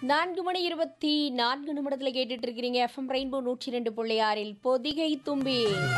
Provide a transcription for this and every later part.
நான்கு மணி இருபத்தி நான்கு நிமிடத்தில் கேட்டுட்டு இருக்கிறீங்க எஃப்எம் ரெயின்போ நூற்றி ரெண்டு புள்ளி ஆறில் பொதிகை தும்பி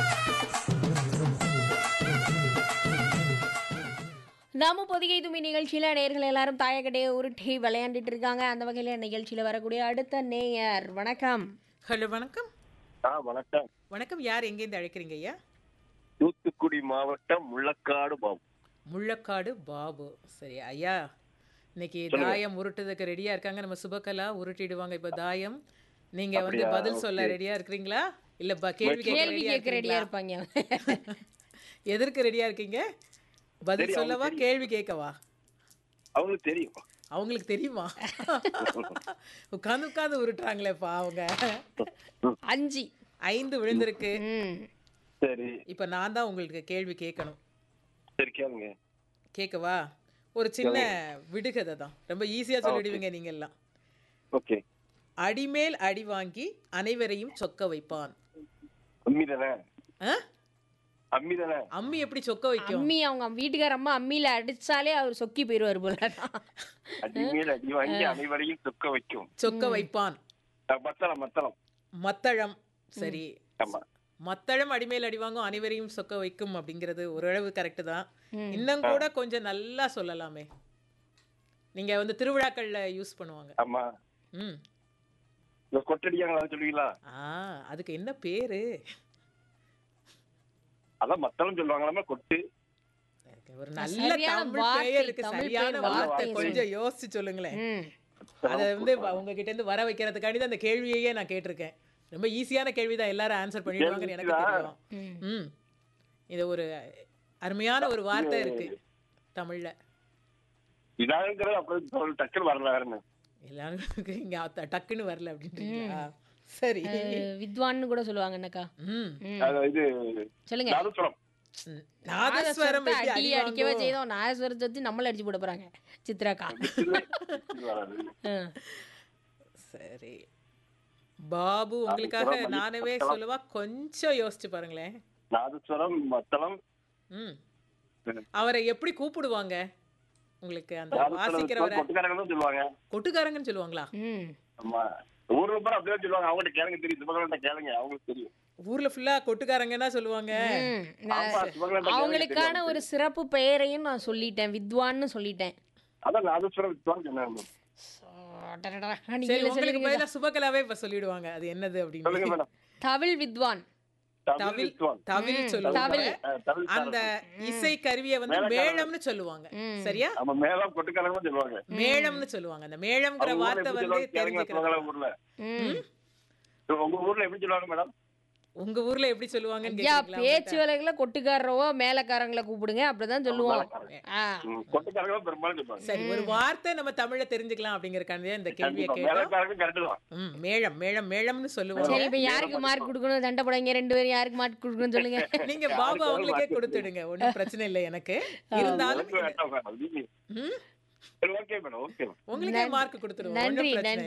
நாம பொதிகை தும்பி நிகழ்ச்சியில் நேர்கள் எல்லாரும் தாயக்கட்டையை உருட்டி விளையாண்டுட்டு இருக்காங்க அந்த வகையில் நிகழ்ச்சியில் வரக்கூடிய அடுத்த நேயர் வணக்கம் ஹலோ வணக்கம் ஆ வணக்கம் வணக்கம் யார் எங்கேருந்து அழைக்கிறீங்க ஐயா தூத்துக்குடி மாவட்டம் முள்ளக்காடு பாபு முள்ளக்காடு பாபு சரி ஐயா இன்னைக்கு தாயம் உருட்டுறதுக்கு ரெடியா இருக்காங்க நம்ம சுபகலா உருட்டிடுவாங்க இப்போ தாயம் நீங்க வந்து அப்படியா? பதில் சொல்ல Okay. ரெடியா இருக்கிறீங்களா இல்ல ப- கேள்வி கேட்க கேள்வி ரெடியா கேட்க ரெடியா இருக்கீங்களா இருப்பாங்க எதற்கு ரெடியா இருக்கீங்க பதில் சரி, சொல்லவா அவங்களுக்கு கேள்வி கேட்கவா அவங்களுக்கு தெரியும் அவங்களுக்கு தெரியுமா உட்காந்து உட்காந்து உருட்டுறாங்களேப்பா அவங்க அஞ்சு ஐந்து விழுந்திருக்கு ம் சரி இப்போ நான் தான் உங்களுக்கு கேள்வி கேட்கணும் சரி கேளுங்க கேட்கவா ஒரு சின்ன விடுகதை தான் ரொம்ப ஈஸியா சொல்லிடுவீங்க நீங்க எல்லாம் ஓகே அடிமேல் அடி வாங்கி அனைவரையும் சொக்க வைப்பான் அம்மி தானே ஆ? அம்மி தானே அம்மி எப்படி சொக்க வைக்கும் அம்மி அவங்க வீட்டுக்கார அம்மா அம்மியில அடிச்சாலே அவர் சொக்கி போயிருவார் போல அடி மேல் அடி வாங்கி அனைவரையும் துக்க வைக்கும் சொக்க வைப்பான் அஹ் மத்தளம் மத்தளம் மத்தளம் சரி ஆமா மத்தளம் அடிமேல் அடி வாங்கும் அனைவரையும் சொக்க வைக்கும் அப்படிங்கிறது ஓரளவு கரெக்டு தான் இன்னும் கூட கொஞ்சம் நல்லா சொல்லலாமே நீங்க வந்து திருவிழாக்கள்ல யூஸ் பண்ணுவாங்க ஆமா ம் இந்த கொட்டடியாங்களா சொல்லுவீங்களா ஆ அதுக்கு என்ன பேரு அதான் மத்தளம் சொல்லுவாங்களாமா கொட்டு ஒரு நல்ல சரியான தமிழ் வார்த்தை, பெயருக்கு தமிழ் சரியான பெயர் வார்த்தை வார்த்தை கொஞ்சம் யோசிச்சு சொல்லுங்களேன் ம் அதை வந்து வ- உங்ககிட்ட இருந்து வர வைக்கிறதுக்காண்டி தான் அந்த கேள்வியையே நான் கேட்டிருக்கேன் ரொம்ப ஈஸியான கேள்வி தான் எல்லாரும் ஆன்சர் பண்ணிடுவாங்கன்னு எனக்கு தெரியும் ம் இது ஒரு அருமையான ஒரு வார்த்தை இருக்கு தமிழ்ல இதாங்கிறது அப்புறம் ஒரு டக்குன்னு வரல வேறன்னு எல்லாருக்கும் இங்க அத்த- டக்குன்னு வரல அப்படின்றீங்களா சரி அஹ் வித்வான்னு கூட சொல்லுவாங்க என்னக்கா ம் அது இது சொல்லுங்க நாதஸ்வரம் ம். நாதஸ்வரம் நாதஸ்வரத்தை எப்படி அடி அடி அடிக்கவே வாங்கும்? செய்தோம் நாதஸ்வரத்தை வச்சு நம்மள அடிச்சு போட போறாங்க சித்ராக்கா இது வராது ம். சரி பாபு உங்களுக்காக நாதஸ்வரம், நானவே மத்தளம். சொல்லவா கொஞ்சம் யோசிச்சு பாருங்களேன் நாதஸ்வரம் மத்தளம் ம் ம். அவரை எப்படி கூப்பிடுவாங்க உங்களுக்கு அந்த நாதஸ்வரம் வாசிக்கிறவரை கொட்டுக்காரங்களும் சொல்லுவாங்க கொட்டுக்காரங்கன்னு சொல்லுவாங்களா ம் ஆமா ஊர்ல பூரா அப்படியே சொல்லுவாங்க அவங்ககிட்ட கேளுங்க தெரியும் சிவகலன்ட்ட கேளுங்க அவங்களுக்கு தெரியும் ஊர்ல ஃபுல்லா கொட்டுக்காரங்கன்னா சொல்லுவாங்க ம். ஆமா, சிவகலன்ட்ட கேளுங்க அவங்களுக்கான தெரியும். ஒரு சிறப்பு பெயரையும் நான் சொல்லிட்டேன் வித்வான்னு சொல்லிட்டேன் அதான் நாதஸ்வரம் வித்வான் சொன்னாங்க அடடடா, சரி நீங்களே உங்களுக்கு சொல்லிருங்க. பதிலா சுபகலாவே இப்ப சொல்லிடுவாங்க அது என்னது சொல்லுங்க அப்படின்னு மேடம் தவில் வித்வான் தமிழ் தவில் வித்வான் தவில் ம், சொல்லுவாங்க தவில். அஹ், தமிழ் அந்த இசை கருவியை வந்து மேளக்காரங்க. மேளம்னு சொல்லுவாங்க ம். சரியா நம்ம மேலாம் கொட்டுக்காரங்களும் சொல்லுவாங்க மேளம்னு சொல்லுவாங்க அந்த மேளம்ங்கிற அவங்க ஊர்ல வார்த்தை எப்படி வந்து சொல்லுவாங்க கேளுங்க தெரிஞ்சுக்கிறது சிவகலம் ஊர்ல ம். உங்க ஊர்ல எப்படி சொல்லுவாங்க மேடம் உங்க ஊர்ல எப்படி சொல்லுவாங்கன்னு ஐயா கேக்குறீங்களா பேச்சு வேலைகளை கொட்டுக்காரரவோ மேலக்காரங்களை கூப்பிடுங்க அப்படிதான் சொல்லுவோம் ஆ. ம், கொட்டுக்காரங்களும் பெரும்பாலும் சொல்லுவாங்க சரி ஒரு வார்த்தை நம்ம தமிழ்ல தெரிஞ்சுக்கலாம் அப்படிங்கறக்காண்டியே இந்த கேள்வியை கண்டிப்பா கேட்டோம் மேலக்காரங்களும் கரெக்ட் தான் ம் மேளம் மேளம் மேளம்னு சொல்லுவாங்க சரி இப்ப யாருக்கு மார்க் கொடுக்கணும் தண்டை போடாங்க ரெண்டு பேரும் யாருக்கு மார்க் கொடுக்கணும் சொல்லுங்க நீங்க பாபு அவங்களுக்கே கொடுத்துடுங்க ஒண்ணும் பிரச்சனை இல்லை எனக்கு இருந்தாலும் எனக்கு வேண்டாம் மேடம். நீங்க- ம், சரி ஓகே மேடம் ஓகே உங்களுக்கே மார்க் கொடுத்துருவோம் நன்றி ஒண்ணும் பிரச்சனை நன்றி